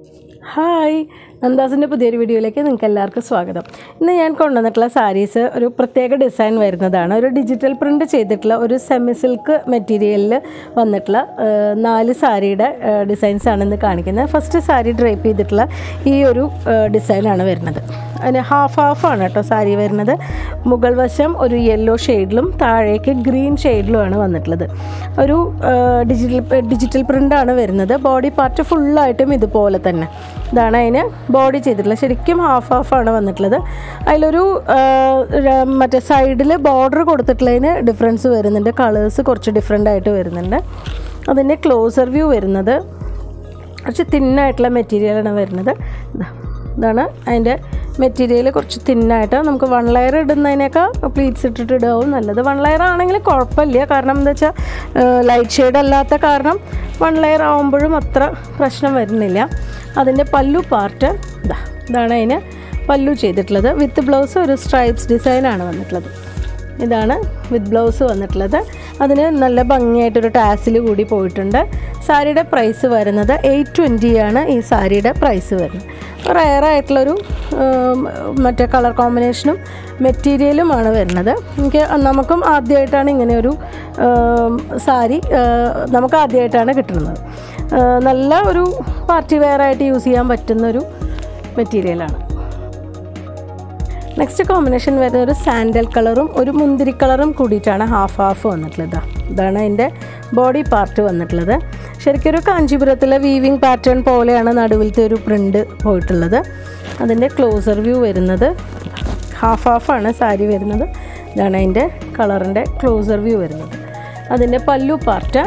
Hi നന്ദാസിൻ്റെ പുതിയൊരു വീഡിയോയിലേക്ക് നിങ്ങൾക്ക് എല്ലാവർക്കും സ്വാഗതം ഇന്ന് ഞാൻ കൊണ്ടുവന്നിട്ടുള്ള സാരീസ് ഒരു പ്രത്യേക ഡിസൈൻ വരുന്നതാണ് ഒരു ഡിജിറ്റൽ പ്രിൻ്റ് ചെയ്തിട്ടുള്ള ഒരു സെമി സിൽക്ക് മെറ്റീരിയലിൽ വന്നിട്ടുള്ള ആ, നാല് സാരിയുടെ ഡിസൈൻസാണ് ഇന്ന് കാണിക്കുന്നത് ഫസ്റ്റ് സാരി ഡ്രൈപ്പ് ചെയ്തിട്ടുള്ള ഈ ഒരു ഡിസൈനാണ് വരുന്നത് അതിന് ഹാഫ് ഹാഫ് ആണ് കേട്ടോ സാരി വരുന്നത് മുകൾ വശം ഒരു യെല്ലോ ഷെയ്ഡിലും താഴേക്ക് ഗ്രീൻ ഷെയ്ഡിലുമാണ് വന്നിട്ടുള്ളത് ഒരു ഡിജിറ്റൽ ഡിജിറ്റൽ പ്രിൻ്റാണ് വരുന്നത് ബോഡി പാർട്ട് ഫുള്ളായിട്ടും ഇതുപോലെ തന്നെ ഇതാണ് അതിന് ബോഡി ചെയ്തിട്ടുള്ളത് ശരിക്കും ഹാഫ് ഹാഫ് ആണ് വന്നിട്ടുള്ളത് അതിലൊരു ആ, ര- മറ്റേ സൈഡിൽ ബോർഡർ കൊടുത്തിട്ടുള്ളതിന് ഡിഫറൻസ് വരുന്നുണ്ട് കളേഴ്സ് കുറച്ച് ഡിഫറെൻ്റ് ആയിട്ട് വരുന്നുണ്ട് അതിൻ്റെ ക്ലോസർ വ്യൂ വരുന്നത് കുറച്ച് തിന്നായിട്ടുള്ള മെറ്റീരിയലാണ് വരുന്നത് ഇതാ. ഇതാണ് അതിൻ്റെ മെറ്റീരിയൽ കുറച്ച് തിന്നായിട്ട് നമുക്ക് വൺ ലെയർ ഇടുന്നതിനേക്കാൾ പ്ലീറ്റ്സ് ഇട്ടിട്ട് ഇടാവും നല്ലത് വൺ ലെയർ ആണെങ്കിൽ കുഴപ്പമില്ല കാരണം എന്താ വെച്ചാൽ ലൈറ്റ് ഷെയ്ഡ് അല്ലാത്ത കാരണം വൺ ലെയർ ആകുമ്പോഴും അത്ര പ്രശ്നം വരുന്നില്ല അതിൻ്റെ പല്ലു പാർട്ട് ഇതാ ഇതാണ് അതിന് പല്ലു ചെയ്തിട്ടുള്ളത് വിത്ത് ബ്ലൗസ് ഒരു സ്ട്രൈപ്സ് ഡിസൈനാണ് വന്നിട്ടുള്ളത് ഇതാണ് വിത്ത് ബ്ലൗസ് വന്നിട്ടുള്ളത് അതിന് നല്ല ഭംഗിയായിട്ടൊരു ടാസിൽ കൂടി പോയിട്ടുണ്ട് സാരിയുടെ പ്രൈസ് വരുന്നത് എയ്റ്റ് ട്വൻറ്റി ആണ് ഈ സാരിയുടെ പ്രൈസ് വരുന്നത് റയറായിട്ടുള്ളൊരു മറ്റേ കളർ കോമ്പിനേഷനും മെറ്റീരിയലുമാണ് വരുന്നത് എനിക്ക് നമുക്കും ആദ്യമായിട്ടാണ് ഇങ്ങനെ ഒരു ഉം, സാരി ആ, നമുക്ക് ആദ്യമായിട്ടാണ് കിട്ടുന്നത് ആ, നല്ല ഒരു പാർട്ടി വെയർ ആയിട്ട് യൂസ് ചെയ്യാൻ പറ്റുന്നൊരു മെറ്റീരിയലാണ് നെക്സ്റ്റ് കോമ്പിനേഷൻ വരുന്ന ഒരു സാൻഡൽ കളറും ഒരു മുന്തിരി കളറും കൂടിയിട്ടാണ് ഹാഫ് ഹാഫ് വന്നിട്ടുള്ളത് ദാ. ഇതാണ് അതിൻ്റെ ബോഡി പാർട്ട് വന്നിട്ടുള്ളത് ശരിക്കും ഒരു കാഞ്ചീപുരത്തിലെ വീവിങ് പാറ്റേൺ പോലെയാണ് നടുവിലത്തെ ഒരു പ്രിൻ്റ് പോയിട്ടുള്ളത് അതിൻ്റെ ക്ലോസർ വ്യൂ വരുന്നത് ഹാഫ് ഹാഫാണ് സാരി വരുന്നത് ഇതാണ് അതിൻ്റെ കളറിൻ്റെ ക്ലോസർ വ്യൂ വരുന്നത് അതിൻ്റെ പല്ലു പാർട്ട്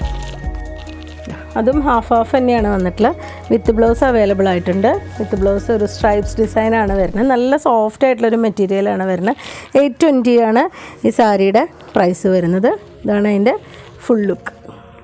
അതും ഹാഫ് ഹാഫ് തന്നെയാണ് വന്നിട്ടുള്ളത് വിത്ത് ബ്ലൗസ് അവൈലബിൾ ആയിട്ടുണ്ട് വിത്ത് ബ്ലൗസ് ഒരു സ്ട്രൈപ്സ് ഡിസൈനാണ് വരുന്നത് നല്ല സോഫ്റ്റ് ആയിട്ടുള്ളൊരു മെറ്റീരിയലാണ് വരുന്നത് എയ്റ്റ് ട്വൻറ്റി ആണ് ഈ സാരിയുടെ പ്രൈസ് വരുന്നത് ഇതാണ് അതിൻ്റെ ഫുൾ ലുക്ക്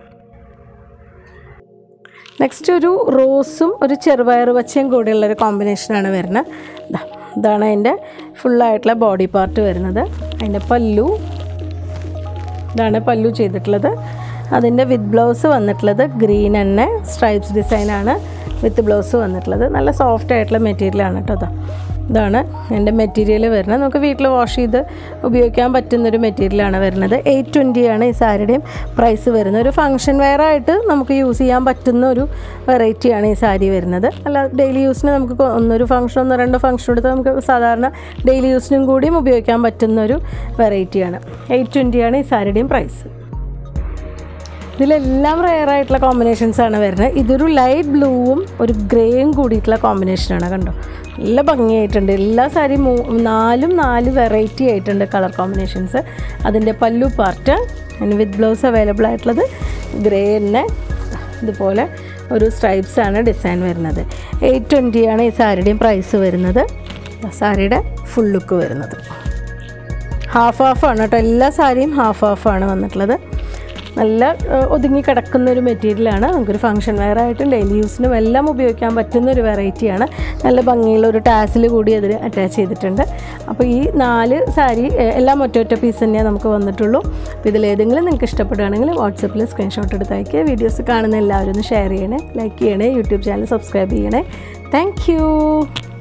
നെക്സ്റ്റ് ഒരു റോസും ഒരു ചെറുപയർ പച്ചയും കൂടിയുള്ളൊരു കോമ്പിനേഷനാണ് വരുന്നത് ദാ, ഇതാണ് അതിൻ്റെ ഫുള്ളായിട്ടുള്ള ബോഡി പാർട്ട് വരുന്നത് അതിൻ്റെ പല്ലു ഇതാണ് പല്ലു ചെയ്തിട്ടുള്ളത് അതിൻ്റെ വിത്ത് ബ്ലൗസ് വന്നിട്ടുള്ളത് ഗ്രീൻ തന്നെ സ്ട്രൈപ്സ് ഡിസൈനാണ് വിത്ത് ബ്ലൗസ് വന്നിട്ടുള്ളത് നല്ല സോഫ്റ്റ് ആയിട്ടുള്ള മെറ്റീരിയലാണ് കേട്ടോ അതാ ഇതാണ് എൻ്റെ മെറ്റീരിയൽ വരുന്നത് നമുക്ക് വീട്ടിൽ വാഷ് ചെയ്ത് ഉപയോഗിക്കാൻ പറ്റുന്നൊരു മെറ്റീരിയലാണ് വരുന്നത് എയ്റ്റ് ട്വൻറ്റി ആണ് ഈ സാരിയുടെയും പ്രൈസ് വരുന്നത് ഒരു ഫംഗ്ഷൻ വെയർ ആയിട്ട് നമുക്ക് യൂസ് ചെയ്യാൻ പറ്റുന്ന ഒരു വെറൈറ്റിയാണ് ഈ സാരി വരുന്നത് അല്ല ഡെയിലി യൂസിന് നമുക്ക് കൊ- ഒന്നൊരു ഫംഗ്ഷൻ ഒന്നോ രണ്ടോ ഫംഗ്ഷൻ എടുത്ത് നമുക്ക് സാധാരണ ഡെയിലി യൂസിനും കൂടിയും ഉപയോഗിക്കാൻ പറ്റുന്ന ഒരു വെറൈറ്റിയാണ് എയ്റ്റ് ട്വൻറ്റി ആണ് ഈ സാരിയുടെയും പ്രൈസ് ഇതിലെല്ലാം റെയർ ആയിട്ടുള്ള കോമ്പിനേഷൻസ് ആണ് വരുന്നത് ഇതൊരു ലൈറ്റ് ബ്ലൂവും ഒരു ഗ്രേയും കൂടിയിട്ടുള്ള കോമ്പിനേഷനാണ് കണ്ടോ നല്ല ഭംഗിയായിട്ടുണ്ട് എല്ലാ സാരി മൂ നാലും നാല് വെറൈറ്റി ആയിട്ടുണ്ട് കളർ കോമ്പിനേഷൻസ് അതിൻ്റെ pallu part with blouse available ആയിട്ടുള്ളത് ഗ്രേ തന്നെ ഇതുപോലെ ഒരു സ്ട്രൈപ്സ് ആണ് ഡിസൈൻ വരുന്നത് എയ്റ്റ് ട്വൻറ്റി ആണ് ഈ സാരിയുടെയും പ്രൈസ് വരുന്നത് സാരിയുടെ ഫുൾ ലുക്ക് വരുന്നത് ഹാഫ് ഹാഫ് ആണ് കേട്ടോ എല്ലാ സാരിയും ഹാഫ് ഹാഫ് ആണ് വന്നിട്ടുള്ളത് നല്ല ഏഹ്, ഒതുങ്ങി കിടക്കുന്ന ഒരു മെറ്റീരിയലാണ് നമുക്കൊരു ഫംഗ്ഷൻ വെയർ ആയിട്ടും ഡെയിലി യൂസിനും എല്ലാം ഉപയോഗിക്കാൻ പറ്റുന്ന ഒരു വെറൈറ്റിയാണ് നല്ല ഭംഗിയുള്ള ഒരു ടാസിൽ കൂടി അതിൽ അറ്റാച്ച് ചെയ്തിട്ടുണ്ട് അപ്പോൾ ഈ നാല് സാരി ഏഹ്, എല്ലാം ഒറ്റ ഒറ്റ പീസ് തന്നെയാണ് നമുക്ക് വന്നിട്ടുള്ളൂ അപ്പോൾ ഇതിലേതെങ്കിലും നിങ്ങൾക്ക് ഇഷ്ടപ്പെടുകയാണെങ്കിൽ വാട്സപ്പിൽ സ്ക്രീൻഷോട്ട് എടുത്ത് അയക്കുക വീഡിയോസ് കാണുന്ന എല്ലാവരും ഒന്ന് ഷെയർ ചെയ്യണേ ലൈക്ക് ചെയ്യണേ യൂട്യൂബ് ചാനൽ സബ്സ്ക്രൈബ് ചെയ്യണേ താങ്ക്